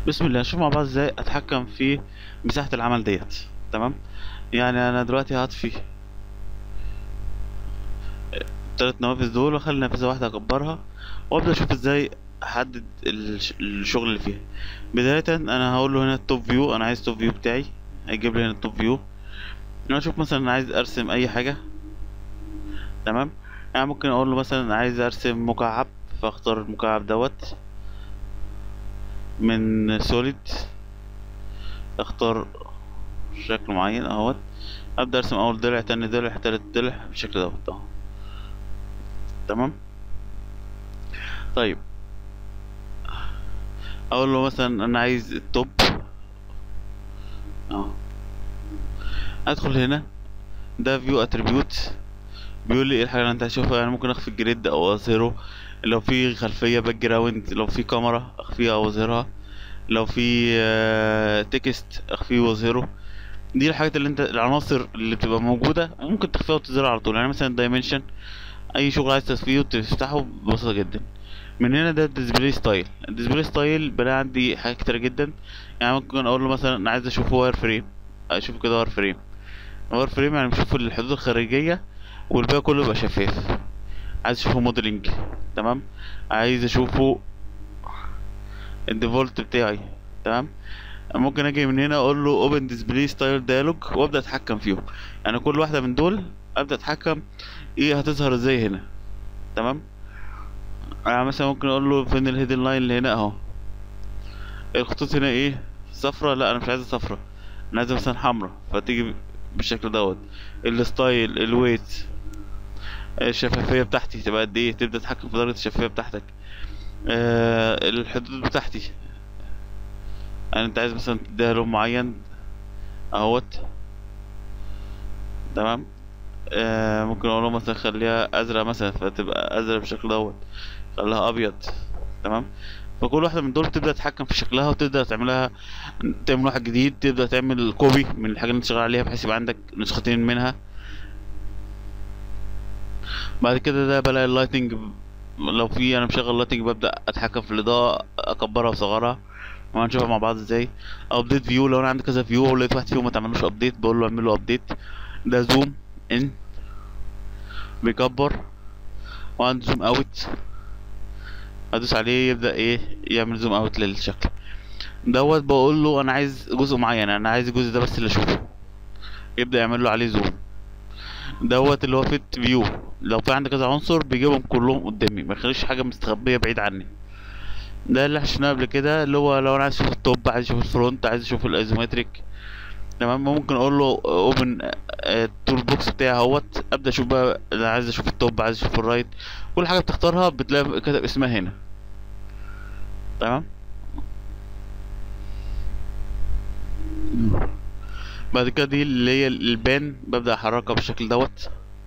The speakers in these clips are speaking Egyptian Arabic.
بسم الله نشوف مع بعض ازاي اتحكم في مساحة العمل ديت تمام يعني انا دلوقتي هطفي التلات نوافذ دول واخلي نافذة واحدة اكبرها وابدا اشوف ازاي احدد الش- الشغل اللي فيها بداية انا هقول له هنا التوب فيو انا عايز التوب فيو بتاعي هيجيب لي هنا التوب فيو انا اشوف مثلا انا عايز ارسم اي حاجة تمام يعني ممكن اقول له مثلا أنا عايز ارسم مكعب فاختار المكعب دوت من سوليد اختار شكل معين اهوت ابدا ارسم اول ضلع تاني ضلع تالت ضلع بالشكل دوت اهو تمام طيب اقول له مثلا انا عايز التوب اهو ادخل هنا ده فيو اتريبيوت بيقول لي ايه الحاجه اللي انت هتشوفها يعني ممكن اخفي الجريد او اظهره لو في خلفيه باك جراوند لو في كاميرا اخفيها او اظهرها لو في آه، تكست اخفيه واظهره دي الحاجات اللي انت العناصر اللي بتبقى موجوده ممكن تخفيها وتظهرها على طول يعني مثلا دايمنشن اي شغل عايز تخفيه وتفتحه ببساطه جدا من هنا ده الديسبلاي ستايل الديسبلاي ستايل بلاقي عندي حاجات كتيره جدا يعني ممكن اقول له مثلا انا عايز اشوف واير فريم اشوف كده واير فريم واير فريم يعني بشوف الحدود الخارجيه والباقي كله يبقى شفاف عايز اشوفه موديلنج تمام عايز اشوفه الديفولت بتاعي تمام ممكن اجي من هنا اقول له اوبن ديسبلاي ستايل ديالوج وابدا اتحكم فيهم يعني كل واحده من دول ابدا اتحكم ايه هتظهر ازاي هنا تمام يعني مثلا ممكن اقول له فين الهيدن لاين اللي هنا اهو الخطوط هنا ايه صفرة لا انا مش عايزها صفرة انا عايزها مثلا حمرا فتيجي بالشكل دوت الستايل الويت الشفافية بتاعتي تبقى قد ايه تبدأ تتحكم في درجة الشفافية بتاعتك آه الحدود بتاعتي يعني انت عايز مثلا تديها لون معين اهوت تمام آه ممكن اقول له مثلا خليها ازرق مثلا فتبقى ازرق بالشكل دوت خليها ابيض تمام فكل واحدة من دول تبدأ تتحكم في شكلها وتبدأ تعملها تعمل واحد جديد تبدأ تعمل كوبي من الحاجة اللي انت شغال عليها بحيث يبقى عندك نسختين منها بعد كده ده بلاقي اللايتنج لو في انا مشغل لايتنج ببدأ اتحكم في الاضاءة اكبرها واصغرها وهنشوفها مع بعض ازاي ابديت فيو لو انا عندي كذا فيو ولقيت واحد فيهم ما تعملوش ابديت بقول له اعمل له ابديت ده زوم ان بيكبر وعنده زوم اوت ادوس عليه يبدا ايه يعمل زوم اوت للشكل دوت بقول له انا عايز جزء معين انا عايز الجزء ده بس اللي اشوفه يبدا يعمل له عليه زوم دوت اللي هو فيت فيو لو في عندي كذا عنصر بيجيبهم كلهم قدامي ما يخليش حاجه مستخبيه بعيد عني ده اللي احنا شفناه قبل كده اللي هو لو انا عايز اشوف التوب عايز اشوف الفرونت عايز اشوف الايزومتريك تمام ممكن اقول له اوبن التول بوكس بتاعي اهوت ابدا اشوف بقى انا عايز اشوف التوب عايز اشوف الرايت كل حاجه بتختارها بتلاقي كتب اسمها هنا تمام بعد كده دي اللي هي البان ببدا احركها بالشكل دوت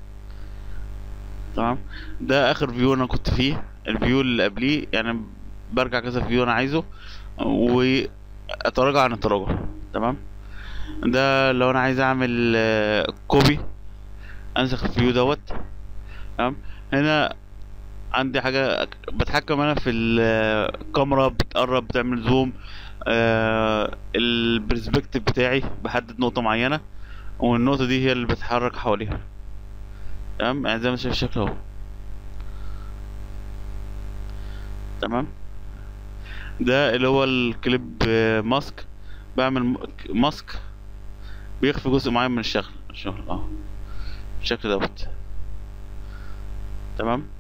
تمام ده اخر فيو انا كنت فيه الفيو اللي قبليه يعني برجع كذا فيو انا عايزه واتراجع عن التراجع تمام ده لو انا عايز اعمل آه، كوبي انسخ الفيو دوت تمام هنا عندي حاجة بتحكم انا في الكاميرا بتقرب بتعمل زوم آه البرسبكتيف بتاعي بحدد نقطة معينة والنقطة دي هي اللي بتحرك حواليها تمام يعني زي ما شايف الشكل اهو تمام ده اللي هو الكليب آه، ماسك بعمل م- ماسك بيخفي جزء معين من الشغل الشغل اه بالشكل دوت تمام